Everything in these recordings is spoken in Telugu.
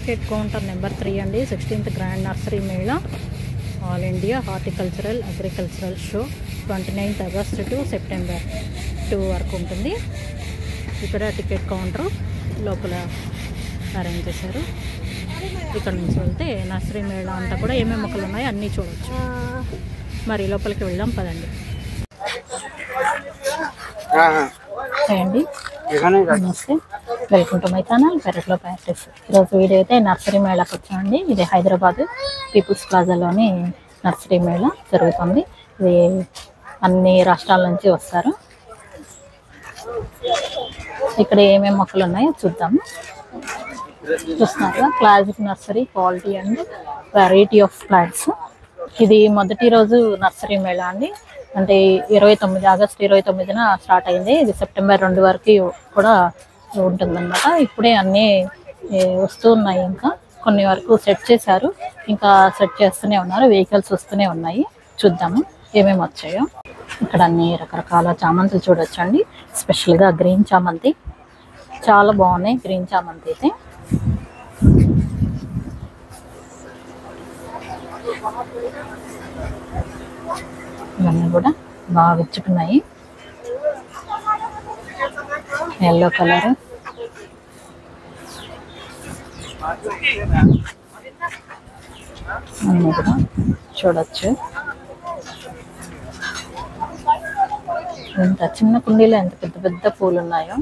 టికెట్ కౌంటర్ నెంబర్ త్రీ అండి sixteenth grand nursery mela all India horticultural agricultural show twenty ninth August to September two వరకు ఉంటుంది ఇక్కడ టికెట్ కౌంటర్ లోపల అరేంజ్ చేశారు ఇక్కడ నుంచి వెళ్తే నర్సరీ మేళా అంతా కూడా ఏమేమి మొక్కలు ఉన్నాయో అన్నీ చూడొచ్చు మరి లోపలికి వెళ్దాం పదండి అండి এখানে namaste welcome to my channel పెరట్లో ప్రాక్టీస్ ఈరోజు వీడియో అయితే నర్సరీ మేళాకి వచ్చామండి ఇది హైదరాబాద్ పీపుల్స్ ప్లాజాలోని నర్సరీ మేళా జరుగుతుంది ఇది అన్ని రాష్ట్రాల నుంచి వస్తారు ఇక్కడ ఏమేమి మొక్కలు ఉన్నాయో చూద్దాము చూస్తున్నారుగా classic nursery quality and variety of plants ఇది మొదటి రోజు నర్సరీ మేళా అండి అంటే ఇరవై తొమ్మిది ఆగస్ట్ ఇరవై తొమ్మిదిన స్టార్ట్ అయింది ఇది సెప్టెంబర్ రెండు వరకు కూడా ఉంటుందన్నమాట ఇప్పుడే అన్నీ ఏ, వస్తూ ఉన్నాయి ఇంకా కొన్ని వరకు సెట్ చేశారు ఇంకా సెట్ చేస్తూనే ఉన్నారు వెహికల్స్ వస్తూనే ఉన్నాయి చూద్దాము ఏమేమి వచ్చాయో ఇక్కడ అన్ని రకరకాల చామంతులు చూడొచ్చండి స్పెషల్గా గ్రీన్ చామంతి చాలా బాగున్నాయి గ్రీన్ చామంతి అయితే ఇవన్నీ కూడా బాగా విచ్చుకున్నాయి ఎల్లో కలర్ అన్నీ కూడా చూడొచ్చు ఎంత చిన్న కుండీలో ఎంత పెద్ద పెద్ద పూలు ఉన్నాయో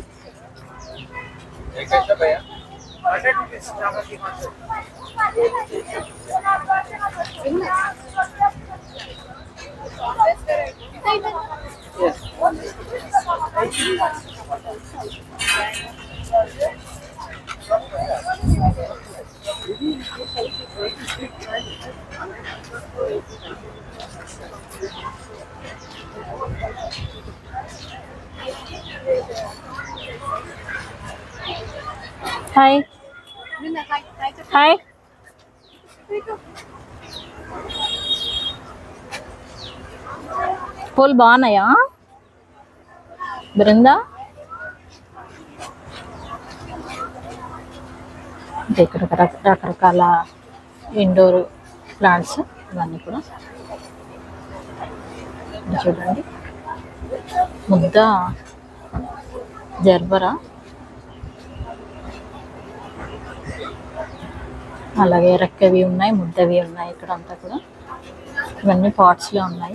హాయ్ హాయ్ పూలు బాగున్నాయా బృందా ఇంకా ఇక్కడ రక- రకరకాల ఇండోర్ ప్లాంట్స్ ఇవన్నీ కూడా ఇది చూడండి ముద్ద జర్బరా అలాగే రెక్కవి ఉన్నాయి ముద్దవి ఉన్నాయి ఇక్కడ అంతా కూడా ఇవన్నీ పాట్స్లో ఉన్నాయి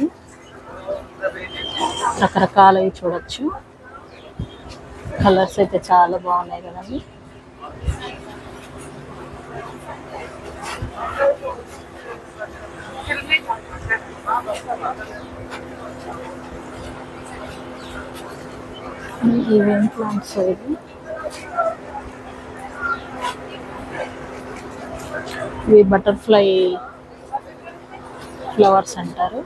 రకరకాలవి చూడొచ్చు కలర్స్ అయితే చాలా బాగున్నాయి కదండి ఇవేం ప్లాంట్స్ ఇవి ఇవి బటర్ఫ్లై ఫ్లవర్స్ అంటారు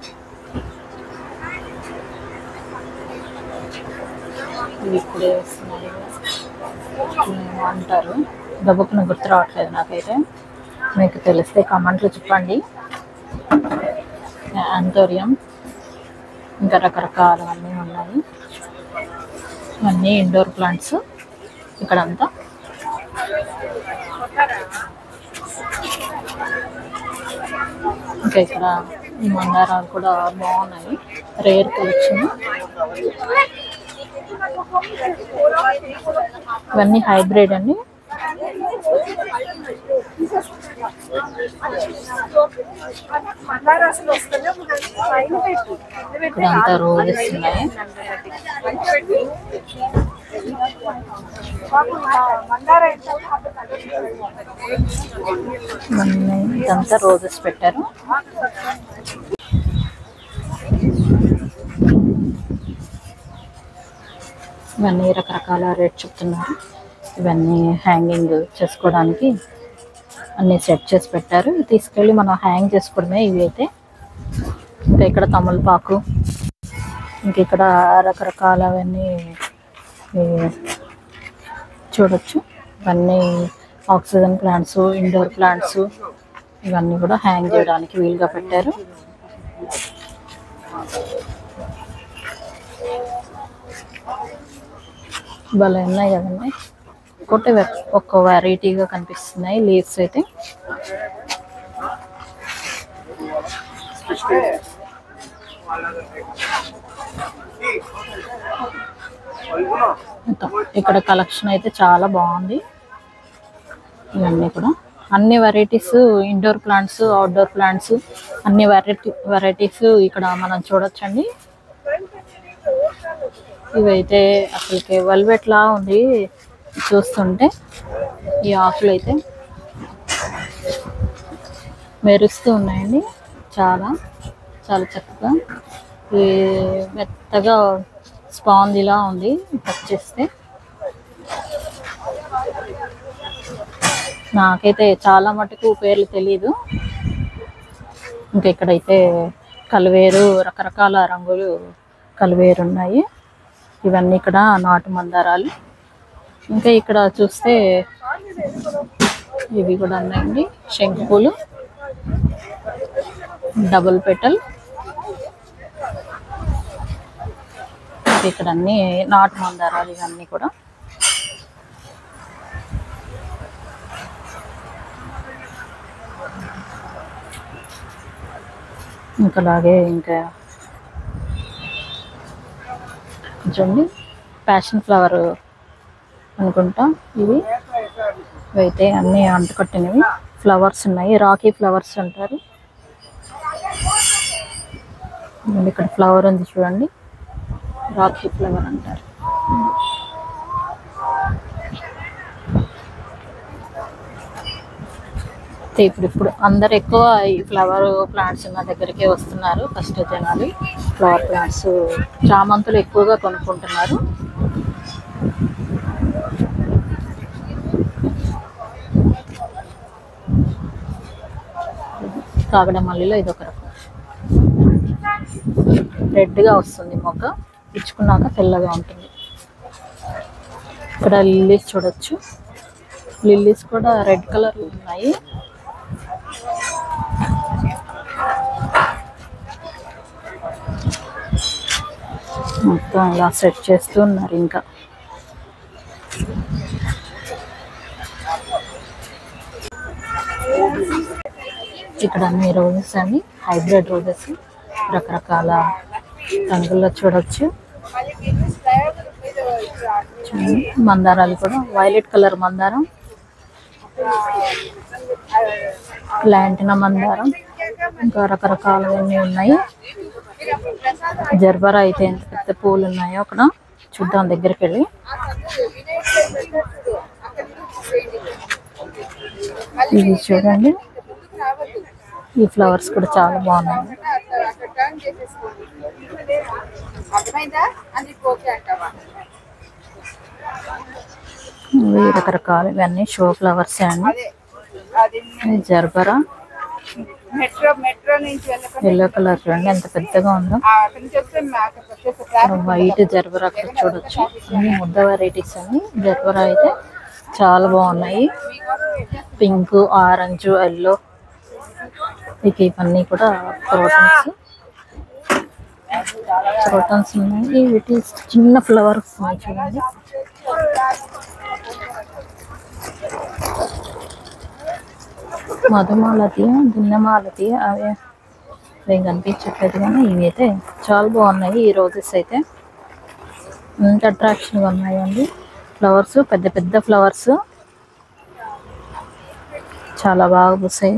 ఇవి ఇప్పుడే వస్తున్నాయి ఏమో అంటారు దెబ్బకున గుర్తు రావట్లేదు నాకైతే మీకు తెలిస్తే కామెంట్లో చెప్పండి ఆంతోరియం ఇంకా రకరకాలవన్నీ ఉన్నాయి ఇవన్నీ ఇండోర్ ప్లాంట్స్ ఇక్కడంతా ఇంకా ఇక్కడ ఈ మందారాలు కూడా బాగున్నాయి రేర్ కలెక్షన్ ఇవన్నీ హైబ్రిడ్ అండి ఇక్కడ అంతా రోజెస్ ఉన్నాయి ఇవన్నీ ఇదంతా రోజెస్ పెట్టారు ఇవన్నీ రకరకాల రేట్ చెప్తున్నారు ఇవన్నీ హ్యాంగింగ్ చేసుకోవడానికి అన్నీ సెట్ చేసి పెట్టారు ఇవి తీసుకెళ్ళి మనం హ్యాంగ్ చేసుకోవడమే ఇవి అయితే ఇంకా ఇక్కడ తమలపాకు ఇంక ఇక్కడ రకరకాలవన్నీ ఈ చూడొచ్చు ఇవన్నీ ఆక్సిజన్ ప్లాంట్స్ ఇండోర్ ప్లాంట్స్ ఇవన్నీ కూడా హ్యాంగ్ చేయడానికి వీలుగా పెట్టారు భలే ఉన్నాయి కదండి ఒక్కొక్కటి వె- ఒక్కో వెరైటీగా కనిపిస్తున్నాయి లీవ్స్ అయితే మొత్తం ఇక్కడ కలెక్షన్ అయితే చాలా బాగుంది ఇవన్నీ కూడా అన్ని varieties indoor plants outdoor plants అన్ని వెరైటీ వెరైటీస్ ఇక్కడ మనం చూడొచ్చండి ఇవైతే అసలుకి వెల్వెట్ లా ఉంది చూస్తుంటే ఈ ఆకులు అయితే మెరుస్తూ ఉన్నాయండి చాలా చాలా చక్కగా ఈ మెత్తగా స్పాంజిలా ఉంది టచ్ చేస్తే నాకైతే చాలా మటుకు పేర్లు తెలీదు ఇంకా ఇక్కడైతే కలివేరు రకరకాల రంగులు కలివేరు ఉన్నాయి ఇవన్నీ ఇక్కడ నాటు మందారాలు ఇంకా ఇక్కడ చూస్తే ఇవి కూడా ఉన్నాయండి శంకు పూలు డబుల్ పెటల్ ఇక్కడ అన్ని నాటు మందారాలు ఇవన్నీ కూడా ఇంకా అలాగే ఇంకా చూడండి ప్యాషన్ ఫ్లవర్ అనుకుంటా ఇవి ఇవైతే అన్నీ అంటుకట్టినవి ఫ్లవర్స్ ఉన్నాయి రాకీ ఫ్లవర్స్ అంటారు ఇదిగోండి ఇక్కడ ఫ్లవర్ ఉంది చూడండి రాకీ ఫ్లవర్ అంటారు అయితే ఇప్పుడు ఇప్పుడు అందరు ఎక్కువ ఈ ఫ్లవర్ ప్లాంట్స్ ఉన్న దగ్గరికి వస్తున్నారు ఫస్ట్ జనాలు ఫ్లవర్ ప్లాంట్స్ చామంతులు ఎక్కువగా కొనుక్కుంటున్నారు కాగడ మల్లిలో ఇది ఒక రకం రెడ్గా వస్తుంది మొగ్గ ఇచ్చుకున్నాక తెల్లగా ఉంటుంది ఇక్కడ లిల్లీస్ చూడొచ్చు లిల్లీస్ కూడా రెడ్ కలర్ ఉన్నాయి మొత్తం ఇలా సెట్ చేస్తూ ఉన్నారు ఇంకా ఇక్కడ అన్ని రోజెస్ అండి హైబ్రిడ్ రోజెస్ రకరకాల రంగుల్లో చూడొచ్చు చూడండి, మందారాలు కూడా వైలెట్ కలర్ మందారం లాంటిన మందారం ఇంకా రకరకాలవన్నీ ఉన్నాయి జర్బరా అయితే ఎంత పెద్ద పూలు ఉన్నాయో అక్కడ చూద్దాం దగ్గరికి వెళ్ళి ఇది చూడండి ఈ ఫ్లవర్స్ కూడా చాలా బాగున్నాయి అర్థమైందా అది ఓకే అంటావా ఇవి రకరకాలు ఇవన్నీ షో ఫ్లవర్స్ అండి అదే అది ఇది జర్బరా మెట్రో మెట్రో నుంచి వెళ్ళకుండా ఎల్లో కలర్ చూడండి ఎంత పెద్దగా ఉందో ఆ అక్కడి నుంచి వస్తే మాకు వచ్చేసి ట్రాఫిక్ వైట్ జర్బరా అక్కడ చూడొచ్చు అన్ని ముద్ద వెరైటీస్ అన్ని జర్బరా అయితే చాలా బాగున్నాయి పింక్ ఆరెంజ్ ఎల్లో ఇక ఇవన్నీ కూడా క్రోటన్స్ క్రోటన్స్ ఉన్నాయి వీటి చిన్న ఫ్లవర్స్ ఉన్నాయి చూడండి మధుమాలతి దున్నమాలతి అవి ఏం కనిపించట్లేదు కానీ ఇవి అయితే చాలా బాగున్నాయి ఈ రోజెస్ అయితే ఎంత అట్రాక్షన్గా ఉన్నాయండి ఫ్లవర్స్ పెద్ద పెద్ద ఫ్లవర్స్ చాలా బాగా పూసాయి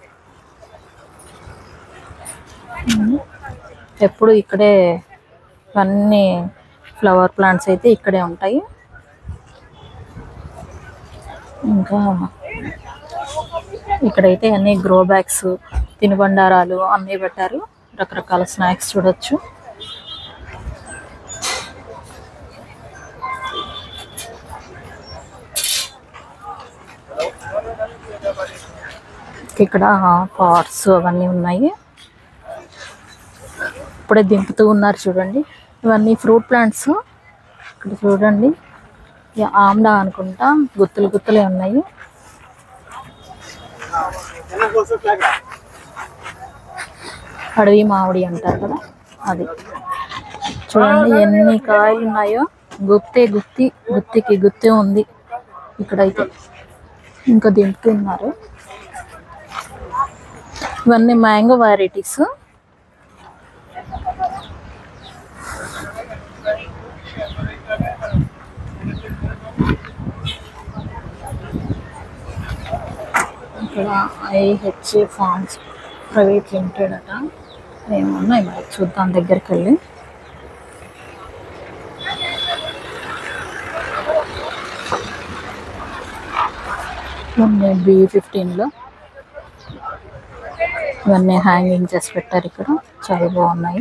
ఉమ్. ఎప్పుడు ఇక్కడే అన్ని ఫ్లవర్ ప్లాంట్స్ అయితే ఇక్కడే ఉంటాయి ఇంకా ఇక్కడైతే అన్ని గ్రో బ్యాగ్స్ తినుబండారాలు అన్నీ పెట్టారు రకరకాల స్నాక్స్ చూడొచ్చు ఇక్కడ పాట్స్ అవన్నీ ఉన్నాయి ఇప్పుడే దింపుతూ ఉన్నారు చూడండి ఇవన్నీ ఫ్రూట్ ప్లాంట్స్ ఇక్కడ చూడండి ఇక ఆమ్లా అనుకుంటా గుత్తులు గుత్తులే ఉన్నాయి అడవి మామిడి అంటారు కదా అది చూడండి ఎన్ని కాయలు ఉన్నాయో గుత్తే గుత్తి గుత్తికి గుత్తే ఉంది ఇక్కడైతే ఇంకా దింపుతున్నారు ఇవన్నీ మ్యాంగో వెరైటీస్ ఇక్కడ ఐహెచ్ ఫార్మ్స్ ప్రైవేట్ లిమిటెడ్ అట ఏమున్నాయి మరి చూద్దాం దగ్గరికి వెళ్ళి ఇవన్నీ బి ఫిఫ్టీన్లో ఇవన్నీ హ్యాంగింగ్ చేసి పెట్టారు ఇక్కడ చాలా బాగున్నాయి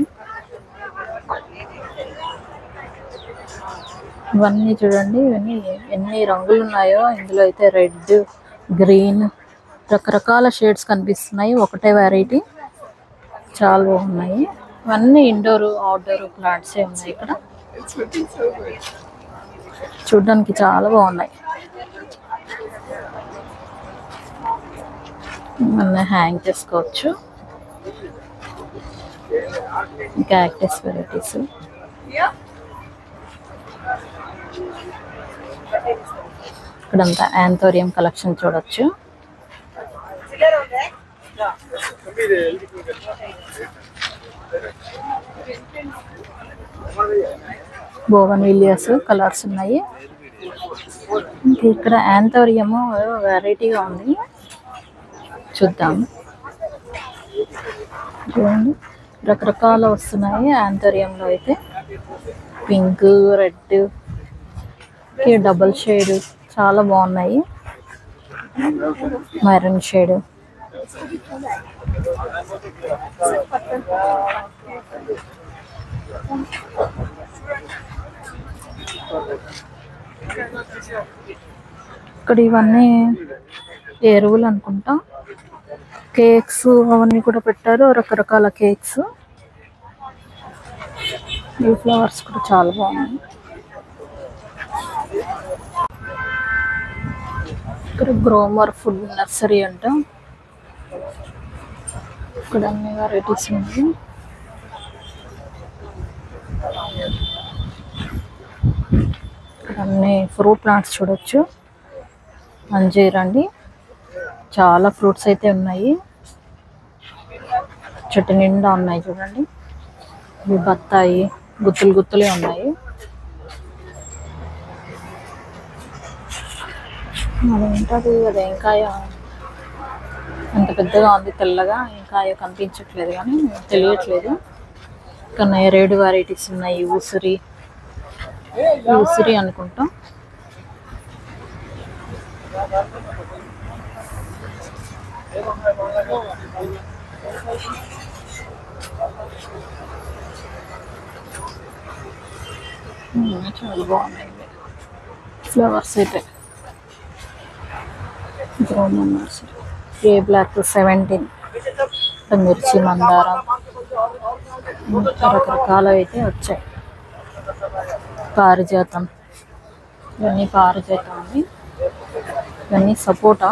ఇవన్నీ చూడండి ఇవన్నీ ఎన్ని రంగులు ఉన్నాయో ఇందులో అయితే రెడ్ గ్రీన్ రకరకాల షేడ్స్ కనిపిస్తున్నాయి ఒకటే వెరైటీ చాలా బాగున్నాయి ఇవన్నీ ఇండోర్ అవుట్డోర్ ప్లాంట్సే ఉన్నాయి ఇక్కడ చూడడానికి చాలా బాగున్నాయి మన హ్యాంగ్ చేసుకోవచ్చు క్యాక్టస్ వెరైటీస్ ఇక్కడంతా యాంథోరియం కలెక్షన్ చూడొచ్చు బోవన్ విలియస్ కలర్స్ ఉన్నాయి ఇంకా ఇక్కడ యాంథోరియము వెరైటీగా ఉంది చూద్దాం చూడండి రకరకాల వస్తున్నాయి యాంథోరియంలో అయితే పింక్ రెడ్ డబుల్ షేడ్ చాలా బాగున్నాయి మెరూన్ షేడ్ ఇక్కడ ఇవన్నీ ఎరువులు అనుకుంటా కేక్స్ అవన్నీ కూడా పెట్టారు రకరకాల కేక్స్ ఈ ఫ్లవర్స్ కూడా చాలా బాగున్నాయి ఇక్కడ గ్రోమర్ ఫుడ్ నర్సరీ అంట ఇక్కడ అన్ని వెరైటీస్ ఉన్నాయి ఇక్కడ అన్ని ఫ్రూట్ ప్లాంట్స్ చూడొచ్చు అంజీర్ అండి చాలా ఫ్రూట్స్ అయితే ఉన్నాయి చెట్టు నిండా ఉన్నాయి చూడండి ఇవి బత్తాయి గుత్తులు గుత్తులే ఉన్నాయి అదేంటది అదేం కాయ అంత పెద్దగా ఉంది తెల్లగా ఇంకా కనిపించట్లేదు కానీ తెలియట్లేదు ఇంకా నేరేడు వెరైటీస్ ఉన్నాయి ఉసిరి ఉసిరి అనుకుంటా ఉమ్, చాలా బాగున్నాయి ఫ్లవర్స్ అయితే గ్రోమన్ నర్సరీ ఏ బ్లాక్ సెవెంటీన్ మిర్చి మందారం ఇంకా రకరకాలు అయితే వచ్చాయి పారిజాతం ఇవన్నీ పారిజాతం అండి ఇవన్నీ సపోటా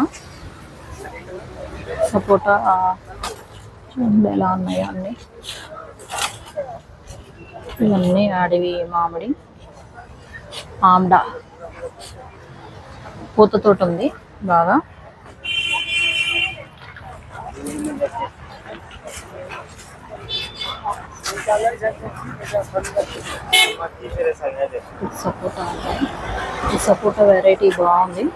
సపోటా ఆ, చూడండి ఎలా ఉన్నాయో అన్నీ ఇవన్నీ అడవి మామిడి ఆమ్డా పూతతోట ఉంది బాగా ఇది సపోటా ఉన్నాయి ఈ సపోటా వెరైటీ బాగుంది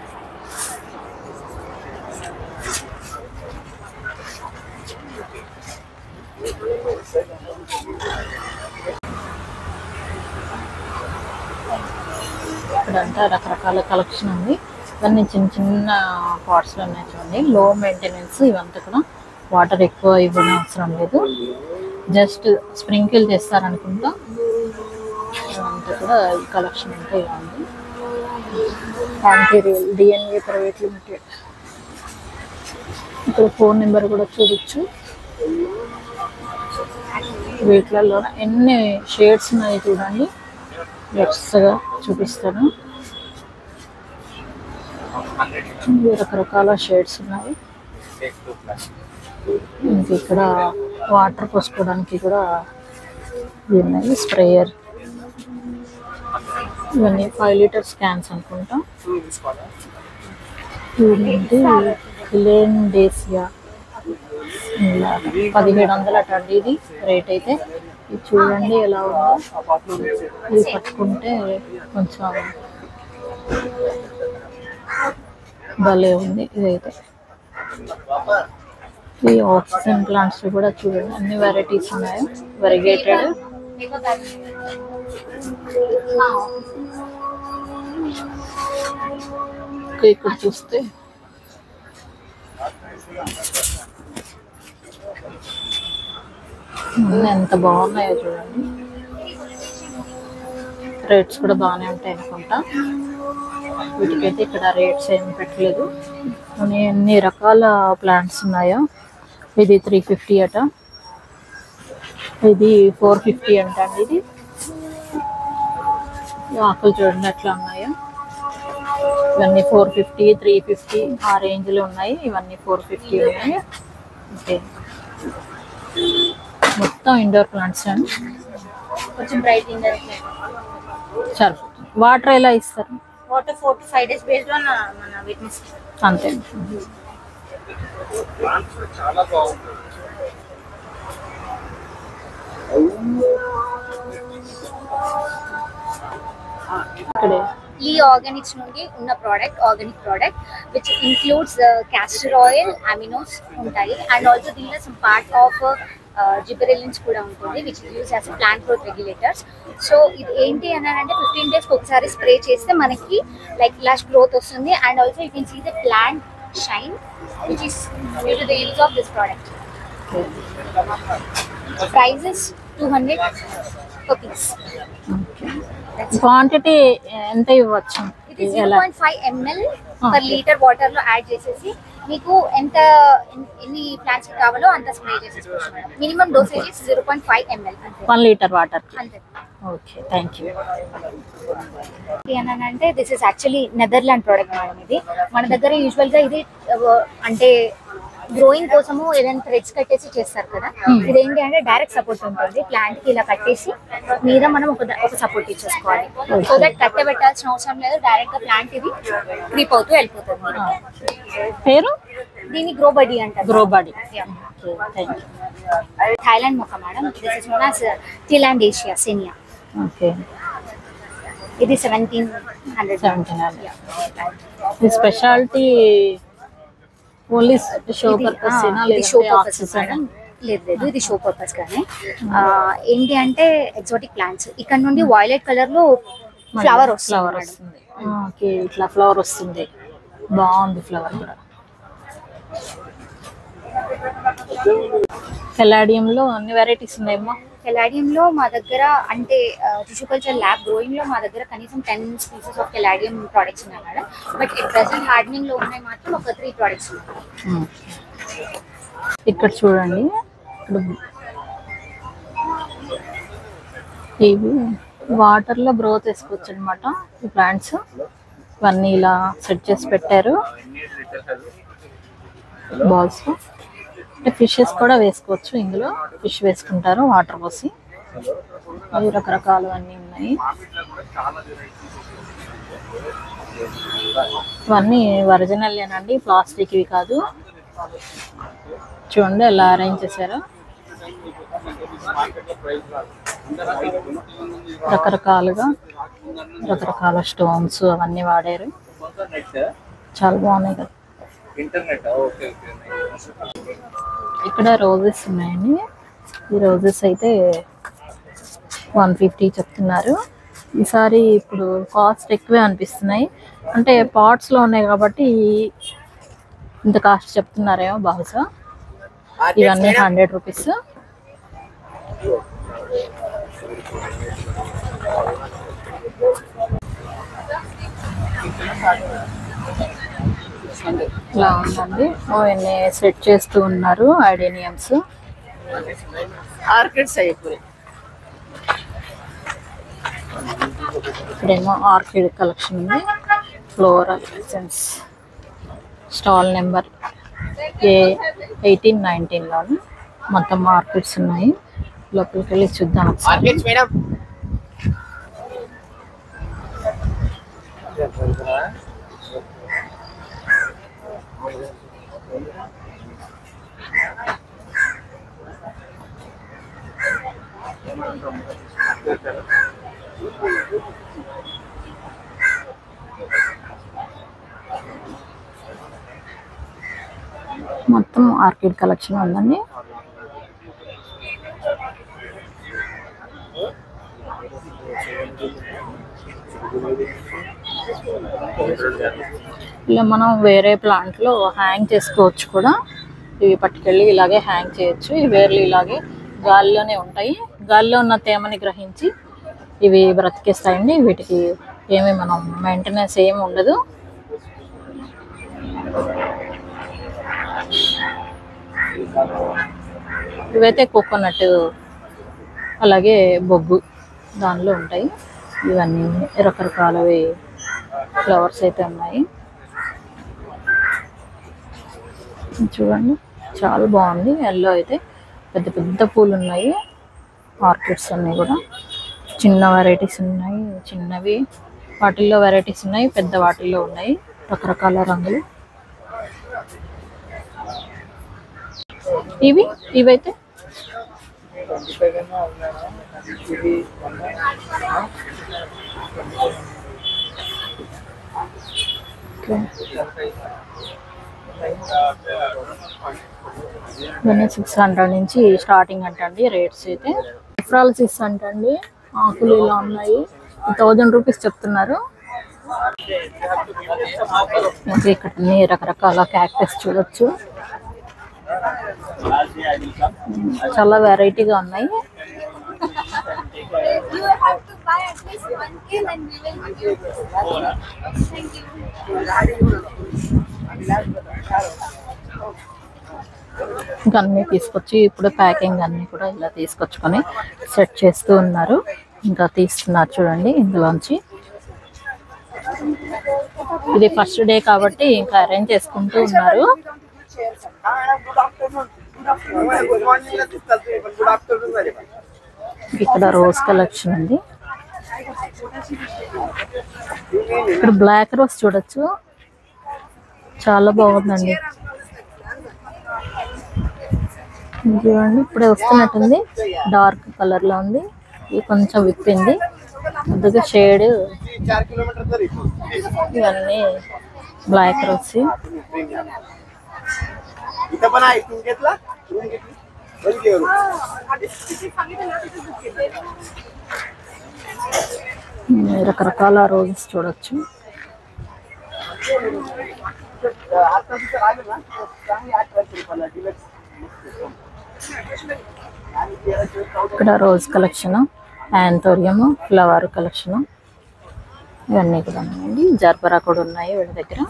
ఇక్కడంతా రకరకాల కలెక్షన్ ఉంది ఇవన్నీ చిన్న చిన్న పాట్స్లో ఉన్నాయి చూడండి లో మెయింటెనెన్స్ ఇవంతా కూడా వాటర్ ఎక్కువ ఇవ్వడం అవసరం లేదు జస్ట్ స్ప్రింకిల్ చేస్తారనుకుంటా ఇదంతా కూడా ఈ కలెక్షన్ అంతా ఇలా ఉంది యాంటీరియల్ డిఎన్ఏ ప్రైవేట్ లిమిటెడ్ ఇక్కడ ఫోన్ నెంబర్ కూడా చూడొచ్చు వీటిలలో ఎన్ని షేడ్స్ ఉన్నాయి చూడండి వరుసగా చూపిస్తాను ఇవి రకరకాల షేడ్స్ ఉన్నాయి ఇంక ఇక్కడ వాటర్ పోసుకోవడానికి కూడా ఇవి ఉన్నాయి స్ప్రేయర్ ఇవన్నీ ఫైవ్ లీటర్స్ క్యాన్స్ అనుకుంటా ఇదేంటి ఫిలెండేసియా ఇలా పదిహేడు వందలు అట అండి ఇది రేట్ అయితే ఇది చూడండి ఎలా ఉందో ఇది పట్టుకుంటే కొంచెం భలే ఉంది ఇదైతే ఈ ఆక్సిజన్ ప్లాంట్స్ కూడా చూడండి అన్ని వెరైటీస్ ఉన్నాయి వెరిగేటెడ్ ఇక్కడ చూస్తే అన్నీ ఎంత బాగున్నాయో చూడండి రేట్స్ కూడా బాగానే ఉంటాయి అనుకుంటా వీటికైతే ఇక్కడ రేట్స్ ఏం పెట్టలేదు కానీ ఎన్ని రకాల ప్లాంట్స్ ఉన్నాయో ఇది త్రీ ఫిఫ్టీ అట ఇది ఫోర్ ఫిఫ్టీ అంట అండి ఇది ఈ ఆకులు చూడండి ఎట్లా ఉన్నాయో ఇవన్నీ ఫోర్ ఫిఫ్టీ త్రీ ఫిఫ్టీ ఆ రేంజ్లో ఉన్నాయి ఇవన్నీ ఫోర్ ఫిఫ్టీ ఉన్నాయి ఓకే మొత్తం ఇండోర్ ప్లాంట్స్ అండి కొంచెం బ్రైట్ ఇండర్ సరే వాటర్ ఎలా ఇస్తారు water four to five days based on మన విట్నెస్ అంతే ఇక్కడే ఈ ఆర్గానిక్స్ నుండి ఉన్న product organic product which includes castor oil aminos ఉంటాయి అండ్ ఆల్సో దీనిలో సమ్ పార్ట్ ఆఫ్ జిబరెలిన్స్ కూడా ఉంటుంది which use as plant growth regulators so ఇది ఏంటి అని అంటే ఫిఫ్టీన్ డేస్కి ఒకసారి స్ప్రే చేస్తే మనకి లైక్ లాస్ట్ గ్రోత్ వస్తుంది and also you can see the plant shine which is due to the use of this product prices two hundred per piece. Quantity ఎంత ఇవ్వచ్చు ఇది జీరో ఎలా point five ml Ah, per okay. Litre water లో యాడ్ చేసేసి మీకు ఎంత ఎన్- ఎన్ని ప్లాంట్స్ కావాలో అంత స్ప్రే చేసేసుకోవచ్చు madam minimum dosages zero point five ml అంతే వన్ లీటర్ వాటర్ అంతే ఓకే థ్యాంక్ యూ ఏంటంటే అంటే this is actually Netherland product madam ఇది మన దగ్గర యూజువల్ గా ఇది uh, అంటే గ్రోయింగ్ కోసము ఏదైనా థ్రెడ్స్ కట్టేసి చేస్తారు కదా ఇదేంటి అంటే డైరెక్ట్ సపోర్ట్ ఉంటుంది ప్లాంట్ కి ఇలా కట్టేసి మీద మనం ఒక ద- ఒక సపోర్ట్ ఇచ్చేసుకోవాలి సో దట్ కట్టె పెట్టాల్సిన అవసరం లేదు డైరెక్ట్ గా ప్లాంట్ ఇది క్రీప్ అవుతూ వెళ్ళిపోతుంది పేరు దీన్ని గ్రో బడీ అంటారు grow body Yeah. Thank you Thailand మొక్క madam this is known as Thailand Asia సెనియా ఓకే ఇది సెవెంటీన్ హండ్రెడ్ సెవెంటీన్ ఈ స్పెషాలిటీ ఓన్లీ షో పర్పస్ ఇది షో పర్పస్ మేడం లేదు లేదు ఇది షో పర్పస్ కానీ ఆ, ఏంటి అంటే ఎగ్జాటిక్ ప్లాంట్స్ ఇక్కడ నుండి వైలెట్ కలర్ లో ఫ్లవర్ వస్తుంది ఫ్లవర్ మేడం. వస్తుంది ఓకే ఇట్లా ఫ్లవర్ వస్తుంది బాగుంది ఫ్లవర్ కూడా కెలాడియంలో అన్ని వెరైటీస్ ఉన్నాయమ్మా కెలాడియం లో మా దగ్గర అంటే టిష్యూ కల్చర్ ల్యాబ్ గ్రోయింగ్ లో మా దగ్గర కనీసం ten species of caladium products ఉన్నాయి మేడం బట్ ప్రెసెంట్ హార్డనింగ్ లో ఉన్నాయి మాత్రం ఒక త్రీ ప్రోడక్ట్స్ ఉన్నాయి ఇక్కడ చూడండి ఇక్కడ ఇవి వాటర్లో గ్రోత్ వేసుకోవచ్చు అనమాట ఈ ప్లాంట్స్ ఇవన్నీ ఇలా సెట్ చేసి పెట్టారు బాల్స్ అంటే ఫిషెస్ కూడా వేసుకోవచ్చు ఇందులో ఫిష్ వేసుకుంటారు వాటర్ పోసి అవి రకరకాలు అన్నీ ఉన్నాయి ఇవన్నీ ఒరిజినల్ ఏనండి ప్లాస్టిక్ ఇవి కాదు చూడండి ఎలా అరేంజ్ చేశారు రకరకాలుగా రకరకాల స్టోన్స్ అవన్నీ వాడారు చాలా బాగున్నాయి కదా ఇంటర్నెట్ ఓకే ఓకే ఇక్కడ రోజెస్ ఉన్నాయండి ఈ రోజెస్ అయితే వన్ ఫిఫ్టీ చెప్తున్నారు ఈసారి ఇప్పుడు కాస్ట్ ఎక్కువే అనిపిస్తున్నాయి అంటే పాట్స్లో ఉన్నాయి కాబట్టి ఇంత కాస్ట్ చెప్తున్నారేమో బహుశా ఇవన్నీ హండ్రెడ్ రూపీస్ ఇలా ఉందండి ఇవన్నీ సెట్ చేస్తూ ఉన్నారు ఐడేనియమ్స్ ఆర్కిడ్స్ అయిపోయి ఇక్కడేమో ఆర్కిడ్ కలెక్షన్ ఉంది floral sense stall number A eighteen నైన్టీన్లో మొత్తం ఆర్కిడ్స్ ఉన్నాయి లోపలికి వెళ్ళి చూద్దాం ఒకసారి ఆర్కిడ్స్ మేడం మొత్తం ఆర్కిడ్ కలెక్షన్ ఉందండి ఇలా మనం వేరే ప్లాంట్లో హ్యాంగ్ చేసుకోవచ్చు కూడా ఇవి పట్టుకెళ్ళి ఇలాగే హ్యాంగ్ చేయొచ్చు ఈ వేర్లు ఇలాగే గాలిలోనే ఉంటాయి గాలిలో ఉన్న తేమని గ్రహించి ఇవి బ్రతికేస్తాయండి వీటికి ఏమి మనం మెయింటెనెన్స్ ఏమి ఉండదు ఇవైతే కోకోనట్ అలాగే బొగ్గు దానిలో ఉంటాయి ఇవన్నీ రకరకాలవి ఫ్లవర్స్ అయితే ఉన్నాయి చూడండి చాలా బాగుంది ఎల్లో అయితే పెద్ద పెద్ద పూలు ఉన్నాయి ఆర్కిడ్స్ అన్నీ కూడా చిన్న వెరైటీస్ ఉన్నాయి చిన్నవి వాటిల్లో వెరైటీస్ ఉన్నాయి పెద్ద వాటిల్లో ఉన్నాయి రకరకాల రంగులు ఇవి ఇవైతే ఓకే ఇవన్నీ సిక్స్ హండ్రెడ్ నుంచి స్టార్టింగ్ అంటండి రేట్స్ అయితే ఫ్రాలసిస్ అంటండి ఆకులు ఇలా ఉన్నాయి థౌజండ్ రూపీస్ చెప్తున్నారు ఇంకా ఇక్కడ అన్ని రకరకాల క్యాక్టస్ చూడొచ్చు చాలా వెరైటీగా ఉన్నాయి You have to buy at least one kilo and we will give you. Thank you. ఇంకా అన్నీ తీసుకొచ్చి ఇప్పుడు ప్యాకింగ్ అన్నీ కూడా ఇలా తీసుకొచ్చుకొని సెట్ చేస్తూ ఉన్నారు ఇంకా తీస్తున్నారు చూడండి ఇందులోంచి ఇది ఫస్ట్ డే కాబట్టి ఇంకా అరేంజ్ చేసుకుంటూ ఉన్నారు good afternoon good morning good afternoon మరి ఇక్కడ రోజ్ కలెక్షన్ ఉంది ఇక్కడ బ్లాక్ రోజ్ చూడొచ్చు చాలా బాగుందండి ఇది చూడండి ఇప్పుడే వస్తున్నట్టుంది డార్క్ కలర్ లో ఉంది ఇది కొంచెం విప్పింది కొద్దిగా షేడ్ चार किलोमीटर तरी ఇవన్నీ బ్లాక్ రోజ్ इथं पण आहे रूम घेतला रूम घेतली बंद घेऊ రకరకాల రోజెస్ చూడొచ్చు आता तिथं आलं ना चांगली अठराशे रुपयाला डिलक्स आणि तेराशे चौदा ఇక్కడ rose collection anthurium flower collection ఇవన్నీ కూడా ఉన్నాయండి జర్బరా కూడా ఉన్నాయి వీళ్ళ దగ్గర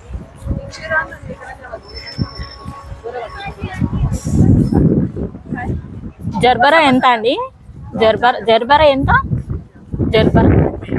జర్బరా ఎంత అండి జర్బరా జర్బరా ఎంత జర్బరా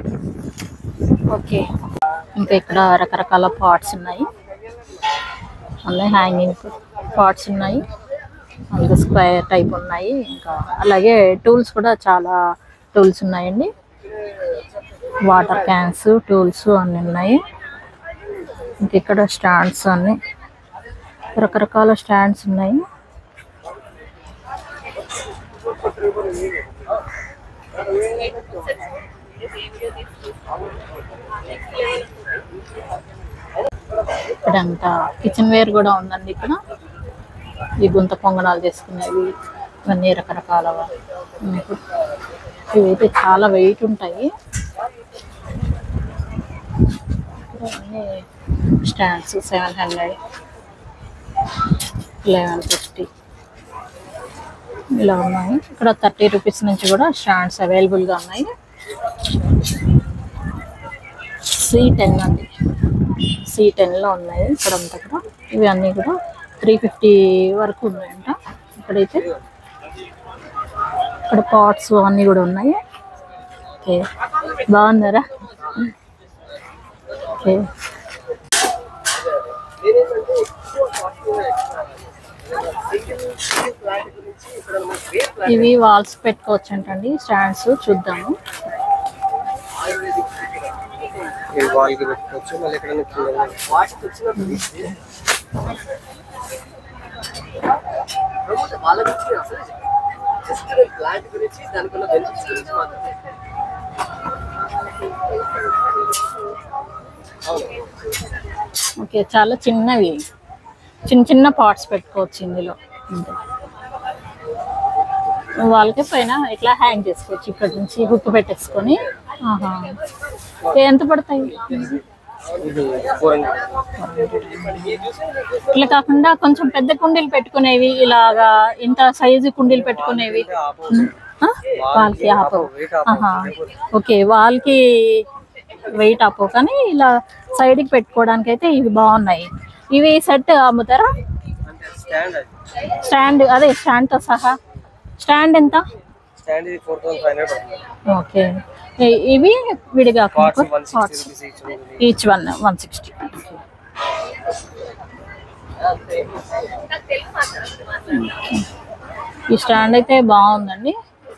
ఓకే ఇంకా ఇక్కడ రకరకాల పాట్స్ ఉన్నాయి అన్నీ హ్యాంగింగ్ పాట్స్ ఉన్నాయి అందులో స్క్వేర్ టైప్ ఉన్నాయి ఇంకా అలాగే టూల్స్ కూడా చాలా టూల్స్ ఉన్నాయండి వాటర్ క్యాన్స్ టూల్స్ అన్నీ ఉన్నాయి ఇంక ఇక్కడ స్టాండ్స్ అన్ని రకరకాల స్టాండ్స్ ఉన్నాయి ఇక్కడంతా కిచెన్ వేర్ కూడా ఉందండి ఇక్కడ ఈ గుంత పొంగనాలు చేసుకునేవి ఇవన్నీ రకరకాల ఉన్నాయి. ఇవైతే చాలా వెయిట్ ఉంటాయి ఇవన్నీ stands seven hundred eleven fifty ఇలా ఉన్నాయి ఇక్కడ థర్టీ రూపీస్ నుంచి కూడా స్టాండ్స్ అవైలబుల్గా ఉన్నాయి సి టెన్ అండి సి టెన్లో ఉన్నాయి ఇక్కడ అంతా కూడా ఇవి అన్నీ కూడా త్రీ ఫిఫ్టీ వరకు ఉన్నాయంట ఇక్కడైతే ఇక్కడ పాట్స్ అన్నీ కూడా ఉన్నాయి ఓకే బాగున్నారా ఓకే ఇవి వాల్స్ పెట్టుకోవచ్చు అంటండి స్టాండ్స్ చూద్దాము వాల్ కి పెట్టుకోవచ్చు మళ్ళీ ఎక్కడ వాటికి వచ్చినప్పుడు వాళ్ళ గురించి అసలు జస్ట్ ప్లాంట్ గురించి దానికున్న బెనిఫిట్స్ గురించి మాత్రమే ఓకే చాలా చిన్నవి చిన్న చిన్న పాట్స్ పెట్టుకోవచ్చు ఇందులో అంతే వాళ్ళకి పైన ఇట్లా హ్యాంగ్ చేసుకోవచ్చు ఇక్కడ నుంచి హుక్ పెట్టేసుకొని ఆహా ఎంత పడతాయి ఇది ఫోర్ హండ్రెడ్ ఇట్లా కాకుండా కొంచెం పెద్ద కుండీలు పెట్టుకునేవి ఇలాగా ఇంత సైజు కుండీలు పెట్టుకునేవి ఆ? వాళ్ళకి ఆపవు ఆహా. ఓకే వాళ్ళకి వెయిట్ ఆపవు కానీ ఇలా సైడ్కి పెట్టుకోవడానికి అయితే ఇవి బాగున్నాయి ఇవి సెట్ అమ్ముతారా స్టాండ్ అది స్టాండ్ అదే స్టాండ్తో సహా స్టాండ్ ఎంత స్టాండ్ ఇది ఫోర్ థౌసండ్ ఫైవ్ హండ్రెడ్ పడుతుంది ఓకే ఇ- ఇవి విడిగా parts one sixty rupees each ఉంది ఈచ్ వన్ వన్ సిక్స్టీ ఈ స్టాండ్ అయితే బాగుందండి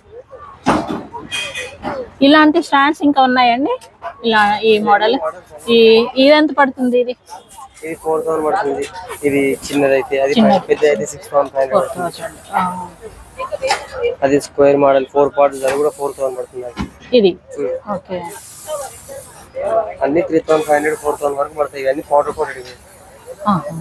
ఇలాంటి స్టాండ్స్ ఇంకా ఉన్నాయండి ఇలా ఈ మోడల్ ఈ ఇది ఎంత పడుతుంది ఇది ఇది ఫోర్ థౌసండ్ పడుతుంది ఇది చిన్నది అయితే అది చిన్నది. పెద్ద అయితే six thousand five hundred four పడుతుంది థౌజండ్ అది స్క్వేర్ మోడల్ ఫోర్ పార్ట్స్ అది కూడా ఫోర్ థౌసండ్ పడుతుంది అది ఇది ఉమ్. ఓకే అన్ని three thousand five hundred four thousand వరకు పడతాయి ఇవన్నీ పౌడర్ కోటెడ్ ఇవి ఆహా.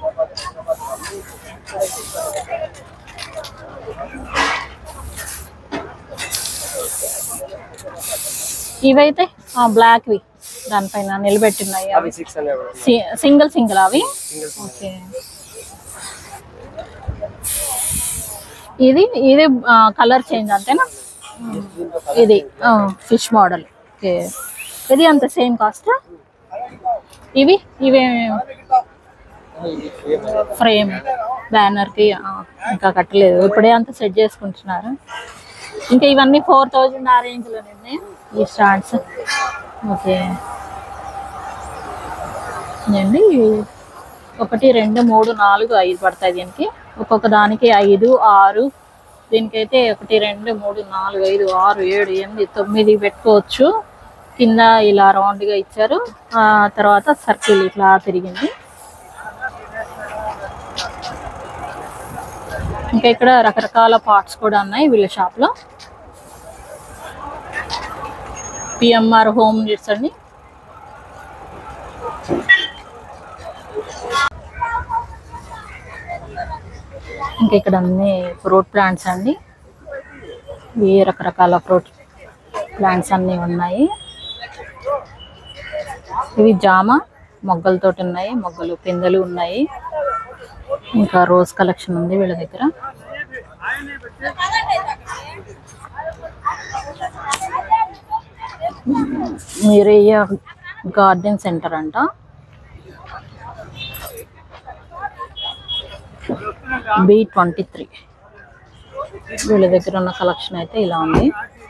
ఇవైతే బ్లాక్వి దానిపైన నిలబెట్టున్నాయి అవి అవి సిక్స్ హండ్రెడ్ పడుతుంది సింగిల్ సింగిల్ అవి సింగిల్ ఓకే ఇది ఇది కలర్ చేంజ్ అంతేనా ఇది ఫిష్ మోడల్ ఓకే ఇది అంత సేమ్ కాస్ట్ ఇవి ఇవి ఫ్రేమ్ బ్యానర్కి ఇంకా కట్టలేదు ఇప్పుడే అంత సెట్ చేసుకుంటున్నారు ఇంకా ఇవన్నీ ఫోర్ థౌజండ్ ఆ రేంజ్లోనే ఈ స్టాండ్స్ ఓకే అండి ఒకటి రెండు మూడు నాలుగు ఐదు పడతాయి దీనికి ఒక్కొక్క దానికి ఐదు ఆరు దీనికైతే ఒకటి రెండు మూడు నాలుగు ఐదు ఆరు ఏడు ఎనిమిది తొమ్మిది పెట్టుకోవచ్చు కింద ఇలా రౌండ్గా ఇచ్చారు ఆ తర్వాత సర్కిల్ ఇట్లా తిరిగింది ఇంకా ఇక్కడ రకరకాల పార్ట్స్ కూడా ఉన్నాయి వీళ్ళ షాప్లో పిఎంఆర్ హోమ్ నీడ్స్ అండి ఇంకా ఇక్కడ అన్ని ఫ్రూట్ ప్లాంట్స్ అండి ఇవి రకరకాల ఫ్రూట్ ప్లాంట్స్ అన్నీ ఉన్నాయి ఇవి జామ మొగ్గలతోటి ఉన్నాయి మొగ్గలు పిందెలు ఉన్నాయి ఇంకా రోజ్ కలెక్షన్ ఉంది వీళ్ళ దగ్గర మీరయ్య గార్డెన్ సెంటర్ అంట బి ట్వంటీ త్రీ వీళ్ళ దగ్గర ఉన్న కలెక్షన్ అయితే ఇలా ఉంది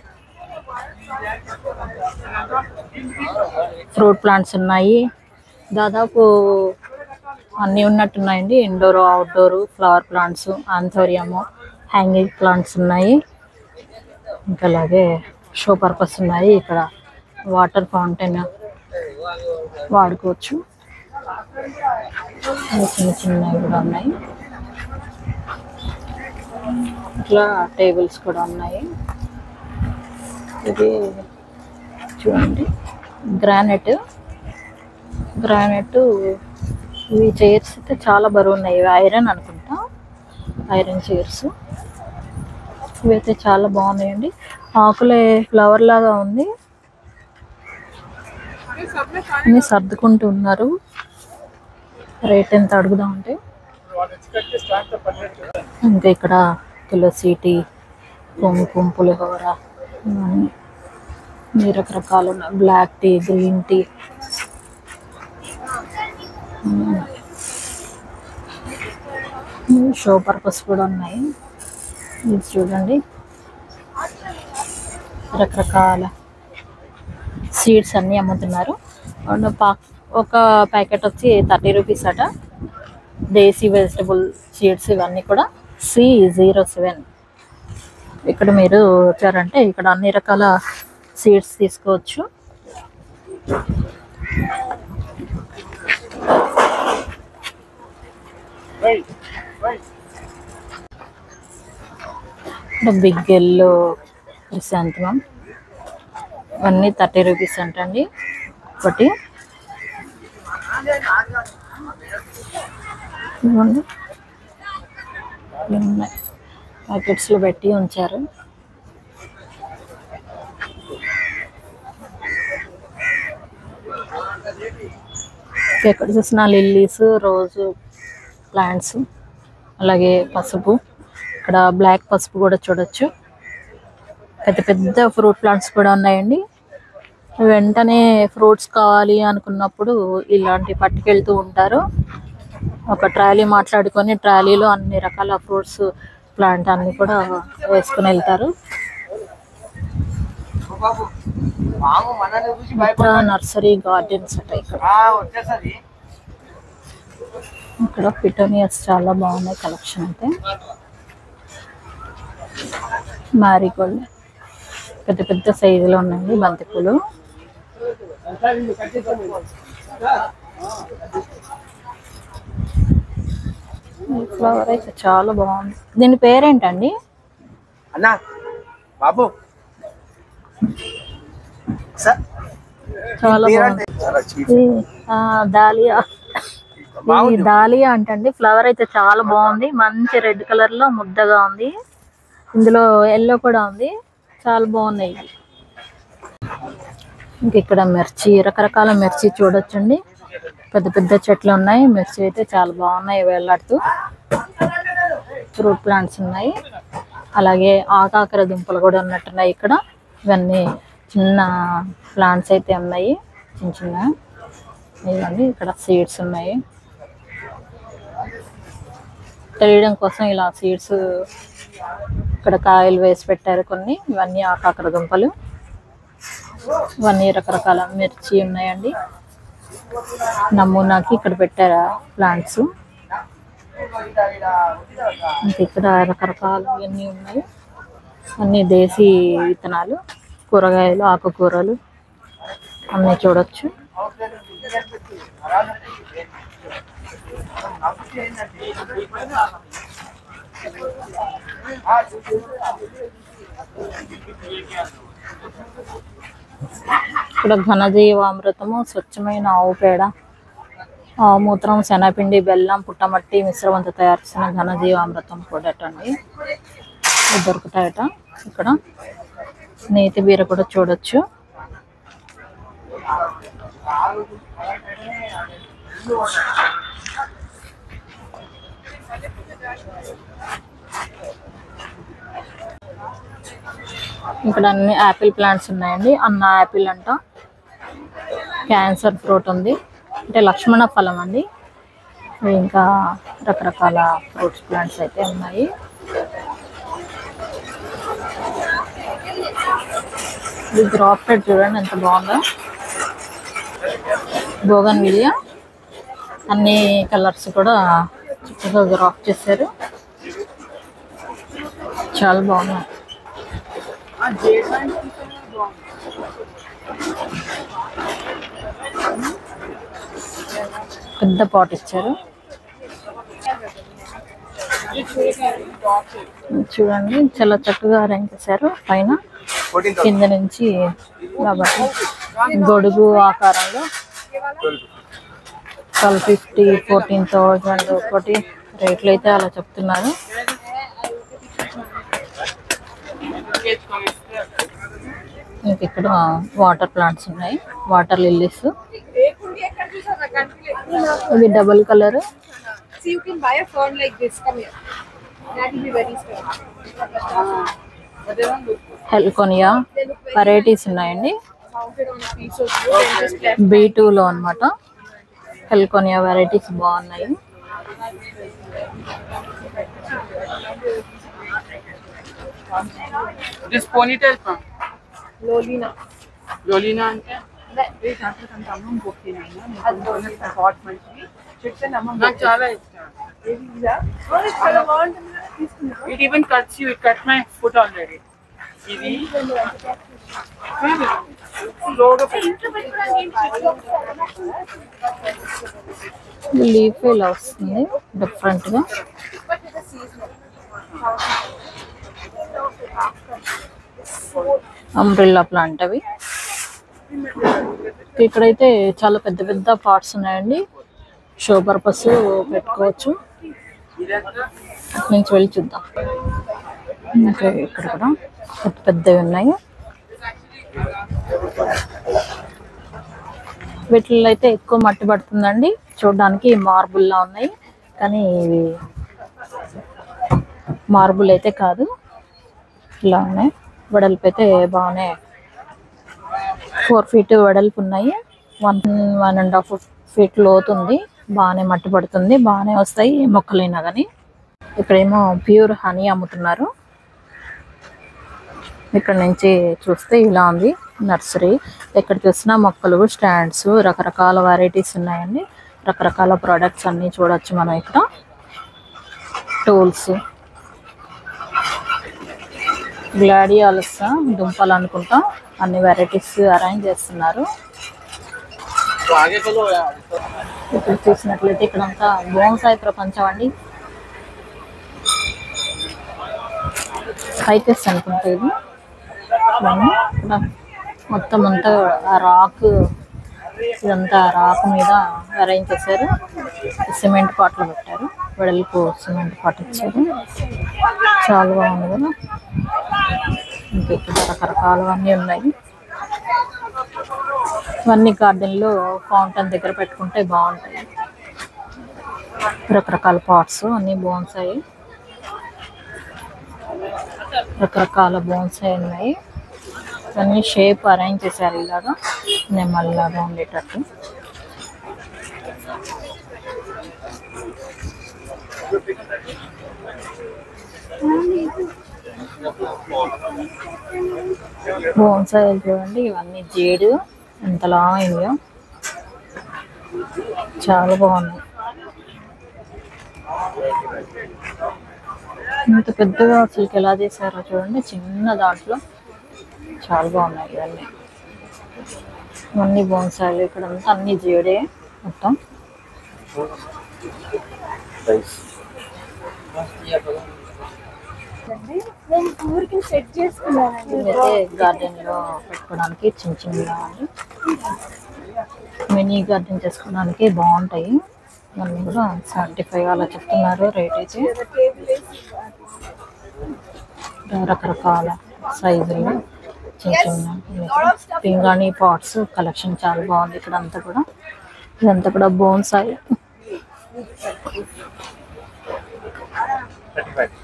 ఫ్రూట్ ప్లాంట్స్ ఉన్నాయి దాదాపు అన్నీ ఉన్నట్టున్నాయండి indoor outdoor flower plants anthurium hanging plants ఉన్నాయి ఇంకా అలాగే షో పర్పస్ ఉన్నాయి ఇక్కడ వాటర్ ఫౌంటైన్ వాడుకోవచ్చు ఇంకా చిన్న చిన్నవి కూడా ఉన్నాయి ఇట్లా టేబుల్స్ కూడా ఉన్నాయి ఇది చూడండి గ్రానైట్ గ్రానైట్ ఇవి చైర్స్ అయితే చాలా బరువు ఉన్నాయి ఇవి ఐరన్ అనుకుంటా ఐరన్ చైర్స్ ఇవైతే చాలా బాగున్నాయండి ఆకులే ఫ్లవర్ లాగా ఉంది అన్ని సర్దుకుంటూ ఉన్నారు రేట్ ఎంత అడుగుదాం అంటే ఇంకా ఇక్కడ తులసి టీ కుంకుమ పులిహోర ఇవన్నీ ఈ రకరకాలు ఉన్నాయి black tea green tea show purpose కూడా ఉన్నాయి ఇది చూడండి రకరకాల సీడ్స్ అన్నీ అమ్ముతున్నారు అండ్ పా- ఒక ప్యాకెట్ వచ్చి థర్టీ రూపీస్ అట దేశీ వెజిటబుల్ సీడ్స్ ఇవన్నీ కూడా సి జీరో సెవెన్ ఇక్కడ మీరు వచ్చారంటే ఇక్కడ అన్ని రకాల సీడ్స్ తీసుకోవచ్చు ఇక్కడ బిగ్ ఎల్లో క్రిసాంతమం అన్నీ థర్టీ రూపీస్ అంటండి ఒకటి ఇదిగోండి ఇవి ఉన్నాయి ప్యాకెట్స్లో పెట్టి ఉంచారు ఎక్కడ చూసినా లిల్లీస్ రోజు ప్లాంట్స్ అలాగే పసుపు ఇక్కడ బ్లాక్ పసుపు కూడా చూడొచ్చు పెద్ద పెద్ద ఫ్రూట్ ప్లాంట్స్ కూడా ఉన్నాయండి వెంటనే ఫ్రూట్స్ కావాలి అనుకున్నప్పుడు ఇలాంటి పట్టుకెళ్తూ ఉంటారు ఒక ట్రాలీ మాట్లాడుకొని ట్రాలీలో అన్ని రకాల ఫ్రూట్స్ ప్లాంట్ అన్ని కూడా వేసుకుని వెళ్తారు బాబు మాము మనల్ని చూసి ఇక్కడ నర్సరీ గార్డెన్స్ అట ఇక్కడ వచ్చేసరి ఇక్కడ పిటోనియర్స్ చాలా బాగున్నాయి కలెక్షన్ అయితే మ్యారీగోల్డ్ పెద్ద పెద్ద సైజులో ఉన్నాయండి బంతిపూలు ఈ ఫ్లవర్ అయితే చాలా బాగుంది దీని పేరేంటండి అన్నా బాబు సార్ చాలా బాగుంది చాలా చీప్ ఇది, ఆ, దాలియా ఇది దాలియా అంటండి ఫ్లవర్ అయితే చాలా బాగుంది మంచి రెడ్ కలర్ లో ముద్దగా ఉంది ఇందులో ఎల్లో కూడా ఉంది చాలా బాగున్నాయి ఇవి. ఇంక ఇక్కడ మిర్చి రకరకాల మిర్చి చూడొచ్చండి పెద్ద పెద్ద చెట్లు ఉన్నాయి మిర్చి అయితే చాలా బాగున్నాయి వేలాడుతూ ఫ్రూట్ ప్లాంట్స్ ఉన్నాయి అలాగే ఆకాకర దుంపలు కూడా ఉన్నట్టున్నాయి ఇక్కడ ఇవన్నీ చిన్న ప్లాంట్స్ అయితే ఉన్నాయి చిన్న చిన్న ఇవ్వండి ఇక్కడ సీడ్స్ ఉన్నాయి తెలియడం కోసం ఇలా సీడ్స్ ఇక్కడ కాయలు వేసి పెట్టారు కొన్ని ఇవన్నీ ఆకాకర దుంపలు ఇవన్నీ రకరకాల మిర్చి ఉన్నాయండి నమూనాకి ఇక్కడ పెట్టారు ప్లాంట్స్ ఇంకా ఇక్కడ రకరకాలు ఇవన్నీ ఉన్నాయి అన్ని దేశీ విత్తనాలు కూరగాయలు ఆకుకూరలు అన్నీ చూడొచ్చు ఇక్కడ ఘనజీవామృతము స్వచ్ఛమైన ఆవు పేడ ఆవు మూత్రం శనగపిండి బెల్లం పుట్టమట్టి మిశ్రమంతో తయారు చేసిన ఘనజీవామృతం కూడా అండి ఇవి దొరుకుతాయట ఇక్కడ నేతి బీర కూడా చూడొచ్చు ఇక్కడ అన్ని యాపిల్ ప్లాంట్స్ ఉన్నాయండి అన్న యాపిల్ అంట క్యాన్సర్ ఫ్రూట్ ఉంది అంటే లక్ష్మణ ఫలం అండి ఇంకా రకరకాల ఫ్రూట్స్ ప్లాంట్స్ అయితే ఉన్నాయి ఇది గ్రాఫ్టెడ్ చూడండి ఎంత బాగుందో బోగన్ విలియా అన్ని కలర్స్ కూడా చక్కగా గ్రాఫ్ చేశారు చాలా బాగున్నాయి పెద్ద పాట్ ఇచ్చారు చూడండి చాలా చక్కగా అరేంజ్ చేశారు పైన కింద నుంచి కాబట్టి గొడుగు ఆకారంలో ట్వెల్వ్ ఫిఫ్టీ ఫోర్టీన్ థౌజండ్ ఒకటి రేట్లు అయితే అలా చెప్తున్నారు ఇంక ఇక్కడ వాటర్ ప్లాంట్స్ ఉన్నాయి వాటర్ లిల్లీస్ ఇది double colour See, you can buy a fern like this. Come here. That will be very strong. But they don't look good. Heliconia varieties ఉన్నాయండి Mounted on a piece of wood and just left. B టూలో అనమాట హెల్కోనియా వెరైటీస్ బాగున్నాయి This ponytail from Lolina. Lolina అంటే నాకు చాలా ఇష్టం it even cuts you it cut my foot already ఇది స్లోగా లీఫ్ ఇలా వస్తుంది డిఫరెంట్ గా అంబ్రిల్లా ప్లాంట్ అవి ఇక్కడైతే చాలా పెద్ద పెద్ద పార్ట్స్ ఉన్నాయండి షో పర్పస్ పెట్టుకోవచ్చు అటు నుంచి వెళ్ళి చూద్దాం ఇంకా ఇక్కడ కూడా పెద్ద పెద్దవి ఉన్నాయి వీటిల్లో అయితే ఎక్కువ మట్టి పడుతుందండి చూడడానికి మార్బుల్ లా ఉన్నాయి కానీ ఇవి మార్బుల్ అయితే కాదు ఇలా ఉన్నాయి వెడల్పు అయితే బాగానే ఫోర్ ఫీట్ వెడల్పు ఉన్నాయి one one and half feet లోతుంది బాగానే మట్టి పడుతుంది బాగానే వస్తాయి ఏ మొక్కలైనా కానీ ఇక్కడేమో ప్యూర్ హనీ అమ్ముతున్నారు ఇక్కడ నుంచి చూస్తే ఇలా ఉంది నర్సరీ ఎక్కడ చూసినా మొక్కలు స్టాండ్స్ రకరకాల వెరైటీస్ ఉన్నాయండి రకరకాల ప్రోడక్ట్స్ అన్నీ చూడొచ్చు మనం ఇక్కడ టూల్స్ గ్లాడియాలస్ దుంపలు అనుకుంటా అన్ని వెరైటీస్ అరేంజ్ చేస్తున్నారు तो आगे चलो यार ఇప్పుడు చూసినట్లయితే ఇక్కడంతా బోన్సాయి ప్రపంచం అండి స్పైసెస్ అనుకుంటా ఇది ఇవన్నీ ఇక్కడ మొత్తం అంతా ఆ రాక్ ఇదంతా రాక్ మీద అరేంజ్ చేశారు సిమెంట్ పాటలు పెట్టారు వెడల్పు సిమెంట్ పాట ఇచ్చారు చాలా బాగుంది కదా ఇంకా ఇక్కడ రకరకాలవన్నీ ఉన్నాయి ఇవన్నీ గార్డెన్లో ఫౌంటైన్ దగ్గర పెట్టుకుంటే బాగుంటాయి రకరకాల పాట్స్ అన్నీ బాగుంటాయి రకరకాల బోన్సాయి ఉన్నాయి అన్ని షేప్ అరేంజ్ చేశారు ఇలాగా నెమ్మల్లాగా ఉండేటట్టు బోన్సాయి చూడండి ఇవన్నీ జేడు ఎంతలా అయినాయో చాలా బాగున్నాయి ఇంత పెద్దగా అసలు ఎలా చేశారో చూడండి చిన్న దాంట్లో చాలా బాగున్నాయి ఇవన్నీ ఇవన్నీ బోన్సాయిలు ఇక్కడ అంతా అన్ని జేడే మొత్తం నేను ఊరికి సెట్ చేసుకున్నానండి ఇదైతే గార్డెన్ లో పెట్టుకోవడానికి చిన్న చిన్నగా అండి మినీ గార్డెన్ చేసుకోవడానికి బాగుంటాయి ఇవన్నీ కూడా సెవెంటీ ఫైవ్ అలా చెప్తున్నారు రేట్ అయితే రకరకాల సైజులు చిన్న చిన్న పింగాణి పాట్స్ కలెక్షన్ చాలా బాగుంది ఇక్కడ అంతా కూడా ఇదంతా కూడా బోన్సాయి थर्टी फाइव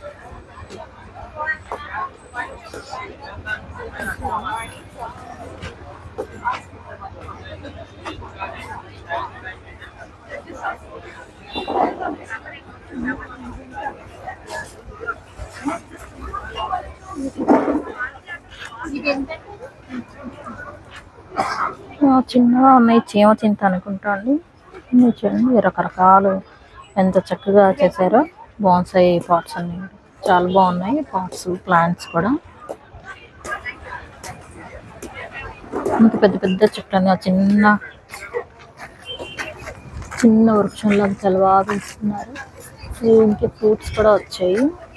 ఆ, చిన్నగా ఉన్నాయి చీమ చింత అనుకుంటా అండి ఇన్ని చూడండి రకరకాలు ఎంత చక్కగా చేశారో బాన్సాయి పాట్స్ అన్ని చాలా బాగున్నాయి పాట్స్ ప్లాంట్స్ కూడా ఇంత పెద్ద పెద్ద చెట్లు అన్ని ఆ చిన్న చిన్న వృక్షంలో చాలా బాగా పెంచుతున్నారు దీనికి ఫ్రూట్స్ కూడా వచ్చాయి